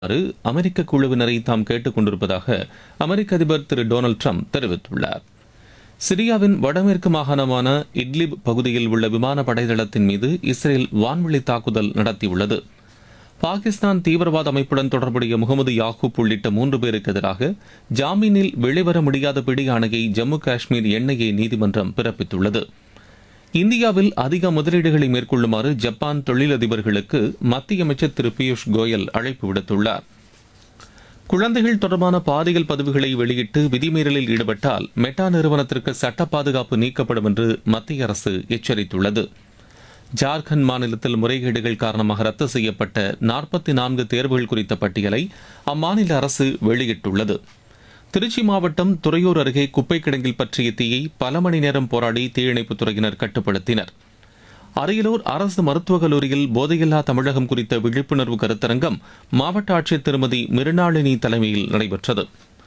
ஆறு அமெரிக்க குழுவினரை தாம் கேட்டுக் கொண்டிருப்பதாக அமெரிக்க அதிபர் திரு டொனால்டு ட்ரம்ப் தெரிவித்துள்ளார் சிரியாவின் வடமேற்கு மாகாணமான இட்லிப் பகுதியில் உள்ள விமான படைதளத்தின் மீது இஸ்ரேல் வான்வெளி தாக்குதல் நடத்தியுள்ளது பாகிஸ்தான் தீவிரவாத அமைப்புடன் தொடர்புடைய முகமது யாகூப் உள்ளிட்ட மூன்று பேருக்கு எதிராக ஜாமீனில் வெளிவர முடியாத பிடியாணையை ஜம்மு காஷ்மீர் என்ஐஏ நீதிமன்றம் பிறப்பித்துள்ளது இந்தியாவில் அதிக முதலீடுகளை மேற்கொள்ளுமாறு ஜப்பான் தொழிலதிபர்களுக்கு மத்திய அமைச்சர் திரு பியூஷ் கோயல் அழைப்பு விடுத்துள்ளார் குழந்தைகள் தொடர்பான பாலியல் பதிவுகளை வெளியிட்டு விதிமீறலில் ஈடுபட்டால் மெட்டா நிறுவனத்திற்கு சட்ட பாதுகாப்பு நீக்கப்படும் என்று மத்திய அரசு எச்சரித்துள்ளது ஜார்க்கண்ட் மாநிலத்தில் முறைகேடுகள் காரணமாக ரத்து செய்யப்பட்ட நாற்பத்தி நான்கு தேர்வுகள் குறித்த பட்டியலை அம்மாநில அரசு வெளியிட்டுள்ளது திருச்சி மாவட்டம் துறையூர் அருகே குப்பை கிடங்கில் பற்றிய தீயை பல மணி நேரம் போராடி தீயணைப்புத் துறையினர் கட்டுப்படுத்தினர் அரியலூர் அரசு மருத்துவக் கல்லூரியில் போதையில்லா தமிழகம் குறித்த விழிப்புணர்வு கருத்தரங்கம் மாவட்ட ஆட்சியர் திருமதி மிருணாளினி தலைமையில் நடைபெற்றது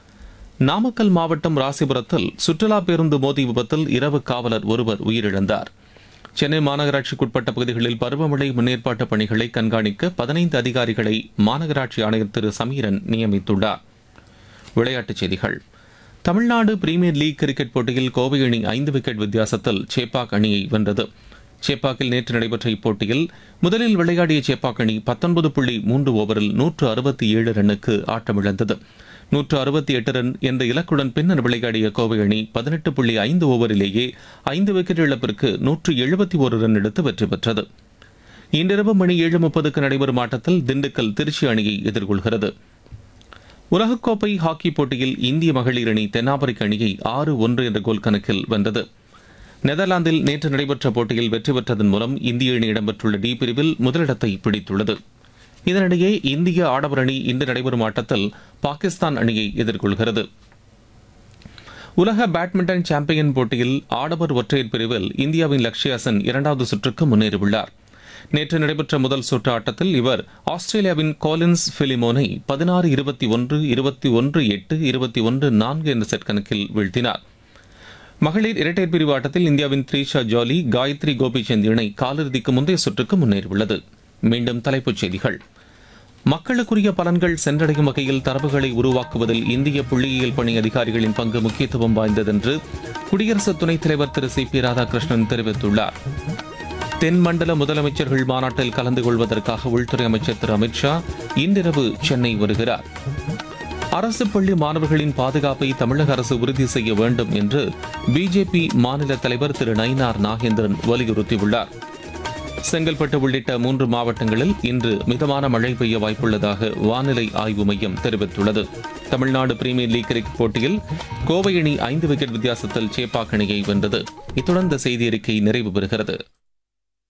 நாமக்கல் மாவட்டம் ராசிபுரத்தில் சுற்றுலா பேருந்து மோதி விபத்தில் இரவு காவலர் ஒருவர் உயிரிழந்தார் சென்னை மாநகராட்சிக்குட்பட்ட பகுதிகளில் பருவமழை முன்னேற்பாட்டு பணிகளை கண்காணிக்க பதினைந்து அதிகாரிகளை மாநகராட்சி ஆணையர் திரு சமீரன் நியமித்துள்ளார் விளையாட்டுச் செய்திகள் தமிழ்நாடு பிரீமியர் லீக் கிரிக்கெட் போட்டியில் கோவை அணி ஐந்து விக்கெட் வித்தியாசத்தில் சேப்பாக் அணியை வென்றது சேப்பாக்கில் நேற்று நடைபெற்ற இப்போட்டியில் முதலில் விளையாடிய சேப்பாக் அணி பத்தொன்பது புள்ளி மூன்று ஓவரில் நூற்று அறுபத்தி ஏழு ரன்னுக்கு ஆட்டமிழந்தது நூற்று அறுபத்தி எட்டு ரன் என்ற இலக்குடன் பின்னர் விளையாடிய கோவை அணி பதினெட்டு புள்ளி ஐந்து ஓவரிலேயே ஐந்து விக்கெட் இழப்பிற்கு நூற்று எழுபத்தி ஒரு ரன் எடுத்து வெற்றி பெற்றது இன்றிரவு மணி ஏழு முப்பதுக்கு நடைபெறும் ஆட்டத்தில் திண்டுக்கல் திருச்சி அணியை எதிர்கொள்கிறது உலகக்கோப்பை ஹாக்கி போட்டியில் இந்திய மகளிர் அணி தென்னாப்பிரிக்க அணியை ஆறு ஒன்று என்ற கோல் கணக்கில் வென்றது நெதர்லாந்தில் நேற்று நடைபெற்ற போட்டியில் வெற்றி பெற்றதன் மூலம் இந்திய அணி இடம்பெற்றுள்ள டி பிரிவில் முதலிடத்தை பிடித்துள்ளது இதனிடையே இந்திய ஆடவர் அணி இன்று நடைபெறும் ஆட்டத்தில் பாகிஸ்தான் அணியை எதிர்கொள்கிறது உலக பேட்மிண்டன் சாம்பியன் போட்டியில் ஆடவர் ஒற்றையர் பிரிவில் இந்தியாவின் லக்ஷ்யா சென் இரண்டாவது சுற்றுக்கு முன்னேறியுள்ளார் நேற்று நடைபெற்ற முதல் சுற்று ஆட்டத்தில் இவர் ஆஸ்திரேலியாவின் கோலின்ஸ் பிலிமோனை பதினாறு இருபத்தி ஒன்று இருபத்தி ஒன்று எட்டு இருபத்தி ஒன்று நான்கு என்ற செட் கணக்கில் வீழ்த்தினார் மகளிர் இரட்டையர் பிரிவு ஆட்டத்தில் இந்தியாவின் த்ரீஷா ஜாலி காயத்ரி கோபிச்சந்த் இணை காலிறுதிக்கு முந்தைய சுற்றுக்கு முன்னேறியுள்ளது மீண்டும் தலைப்புச் செய்திகள் மக்களுக்குரிய பலன்கள் சென்றடையும் வகையில் தரவுகளை உருவாக்குவதில் இந்திய புள்ளியியல் பணி அதிகாரிகளின் பங்கு முக்கியத்துவம் வாய்ந்ததென்று குடியரசு துணைத் தலைவர் திரு சி பி ராதாகிருஷ்ணன் தெரிவித்துள்ளார் தென் மண்டல முதலமைச்சர்கள் மாநாட்டில் கலந்து கொள்வதற்காக உள்துறை அமைச்சர் திரு அமித்ஷா இன்றிரவு சென்னை வருகிறார் அரசு பள்ளி மாணவர்களின் பாதுகாப்பை தமிழக அரசு உறுதி செய்ய வேண்டும் என்று பிஜேபி மாநில தலைவர் திரு நயினார் நாகேந்திரன் வலியுறுத்தியுள்ளார் செங்கல்பட்டு உள்ளிட்ட மூன்று மாவட்டங்களில் இன்று மிதமான மழை பெய்ய வாய்ப்புள்ளதாக வானிலை ஆய்வு மையம் தெரிவித்துள்ளது தமிழ்நாடு பிரீமியர் லீக் கிரிக்கெட் போட்டியில் கோவை அணி ஐந்து விக்கெட் வித்தியாசத்தில் சேப்பாக் அணியை வென்றது இத்துடன் இந்த செய்தி அறிக்கை நிறைவு பெறுகிறது